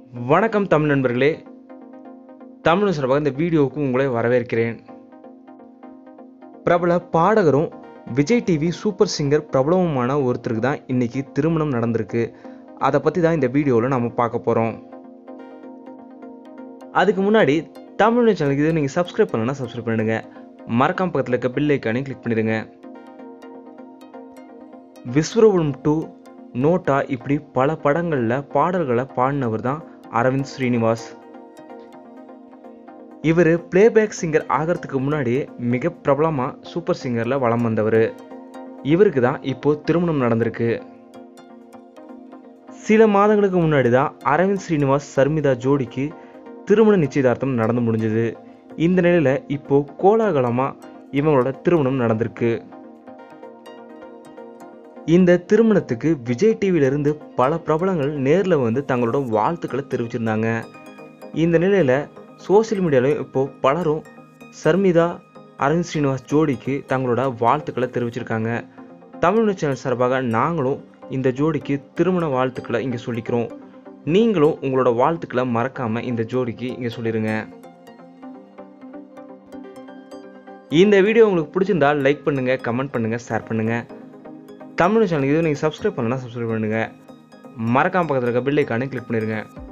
வணக்கம் தமிழ் நண்பர்களே தமிழ் சார்பாக இந்த வீடியோவுக்கு உங்களை வரவேற்கிறேன் பிரபல பாடகரும் விஜய் டிவி சூப்பர் சிங்கர் பிரபலமுமான ஒருத்தருக்கு தான் இன்னைக்கு திருமணம் நடந்திருக்கு அதை பற்றி தான் இந்த வீடியோவில் நம்ம பார்க்க போகிறோம் அதுக்கு முன்னாடி தமிழ் சேனலுக்கு இது நீங்கள் சப்ஸ்கிரைப் பண்ணலன்னா சப்ஸ்கிரைப் பண்ணிடுங்க மறக்காம பக்கத்தில் இருக்க பில் ஐக்கானையும் கிளிக் பண்ணிடுங்க விஸ்வரூபம் டூ நோட்டா இப்படி பல படங்களில் பாடல்களை பாடினவர் தான் அரவிந்த் ஸ்ரீனிவாஸ் இவர் பிளேபேக் சிங்கர் ஆகிறதுக்கு முன்னாடியே மிக பிரபலமாக சூப்பர் சிங்கரில் வலம் வந்தவர் இவருக்கு தான் இப்போ திருமணம் நடந்திருக்கு சில மாதங்களுக்கு முன்னாடி தான் அரவிந்த் ஸ்ரீனிவாஸ் சர்மிதா ஜோடிக்கு திருமண நிச்சயதார்த்தம் நடந்து முடிஞ்சது இந்த நிலையில் இப்போ கோலாகலமாக இவங்களோட திருமணம் நடந்திருக்கு இந்த திருமணத்துக்கு விஜய் டிவியிலிருந்து பல பிரபலங்கள் நேரில் வந்து தங்களோட வாழ்த்துக்களை தெரிவிச்சிருந்தாங்க இந்த நிலையில் சோஷியல் மீடியாவில் இப்போ பலரும் சர்மிதா அரவிந்த் ஸ்ரீனிவாஸ் ஜோடிக்கு தங்களோட வாழ்த்துக்களை தெரிவிச்சிருக்காங்க தமிழ் சேனல் சார்பாக நாங்களும் இந்த ஜோடிக்கு திருமண வாழ்த்துக்களை இங்கே சொல்லிக்கிறோம் நீங்களும் உங்களோட வாழ்த்துக்களை மறக்காம இந்த ஜோடிக்கு இங்கே சொல்லிடுங்க இந்த வீடியோ உங்களுக்கு பிடிச்சிருந்தா லைக் பண்ணுங்க கமெண்ட் பண்ணுங்க ஷேர் பண்ணுங்க தமிழ் சேனலுக்கு இது நீங்கள் சப்ஸ்கிரைப் பண்ணலன்னா சப்ஸ்கிரைப் பண்ணுங்க மறக்காம பக்கத்தில் இருக்க பில்லைக்கானே கிளிக் பண்ணிடுங்க